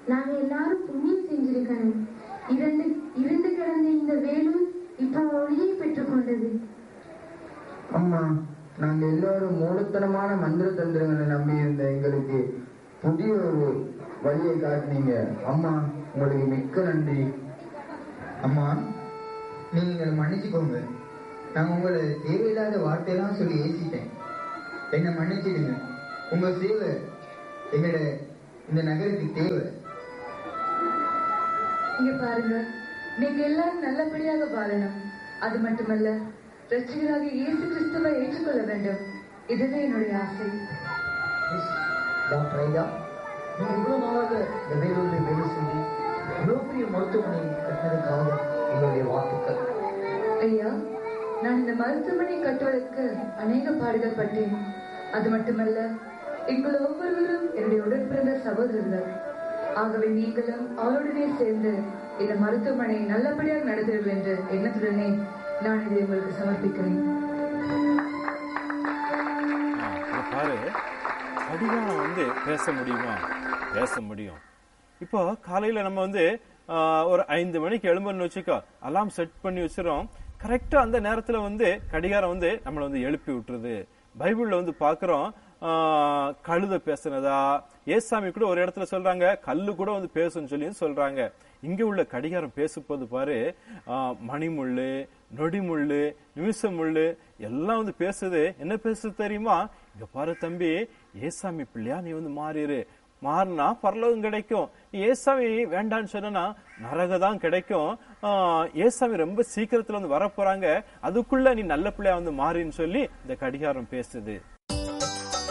நாங்க எல்லாரும் புண்ணியம் செஞ்சிருக்கணும் இரண்டு இரண்டு கிடந்த இந்த வேலும் இப்போ ஒளியை பெற்றுக்கொண்டது அம்மா நாங்க எல்லாரும் மூலத்தனமான மந்திர தந்திரங்களை நம்பி இருந்த எங்களுக்கு புதிய ஒரு வழியை காட்டினீங்க அம்மா உங்களுக்கு மிக்க நன்றி அம்மா நீங்க எங்களை மன்னிச்சுக்கோங்க நான் உங்களை தேவையில்லாத வார்த்தையெல்லாம் சொல்லி ஏசிட்டேன் என்னை மன்னிச்சிடுங்க உங்க சேவை எங்களோட இந்த நகருக்கு தேவை இங்க பாருங்க நீங்க எல்லாரும் நல்லபடியாக வாழணும் அது மட்டுமல்ல ரட்சிகராக இயேசு கிறிஸ்துவை ஏற்றுக்கொள்ள வேண்டும் இதுவே என்னுடைய ஆசை மிஸ் டாக்டர் ஐயா நீங்க இவ்வளவு நாளாக இந்த வேலூரில் வேலை செஞ்சு இவ்வளவு பெரிய மருத்துவமனை கட்டினதுக்காக எங்களுடைய வாழ்த்துக்கள் ஐயா நான் இந்த மருத்துவமனை கட்டுவதற்கு அநேக பாடுகள் பட்டேன் அது மட்டுமல்ல எங்கள் ஒவ்வொருவரும் என்னுடைய உடன்பிறந்த சகோதரர்கள் ஆகவே நீங்களும் அவருடனே சேர்ந்து இந்த மருத்துவமனை நல்லபடியாக நடத்துவீர்கள் என்ற எண்ணத்துடனே நான் இதை உங்களுக்கு சமர்ப்பிக்கிறேன் ஆ, இங்க பாரு கடிகாரம் வந்து பேச முடியுமா பேச முடியும் இப்போ காலையில நம்ம வந்து ஆ, ஒரு ஐந்து மணிக்கு எழும்புன்னு வச்சுக்கோ அலாம் செட் பண்ணி வச்சிரும் கரெக்டா அந்த நேரத்துல வந்து கடிகாரம் வந்து நம்மளை வந்து எழுப்பி விட்டுருது பைபிள்ல வந்து பாக்குறோம் ஆ, கழுத பேசுனதா ஏசாமி கூட ஒரு இடத்துல சொல்றாங்க கல்லு கூட வந்து பேசுன்னு சொல்லி சொல்றாங்க இங்க உள்ள கடிகாரம் பேசும்போது பாரு ஆ, மணிமுள்ளு நொடிமுள்ளு நிமிஷமுள்ளு எல்லாம் வந்து பேசுது என்ன பேசுது தெரியுமா இங்க பாரு தம்பி ஏசாமி பிள்ளையா நீ வந்து மாறிடு மாறினா பரலோகம் கிடைக்கும் நீ ஏசாமி வேண்டான்னு சொன்னா நரக தான் கிடைக்கும் ஆஹ் ஏசாமி ரொம்ப சீக்கிரத்துல வந்து வரப்போறாங்க அதுக்குள்ள நீ நல்ல பிள்ளையா வந்து மாறின்னு சொல்லி இந்த கடிகாரம் பேசுது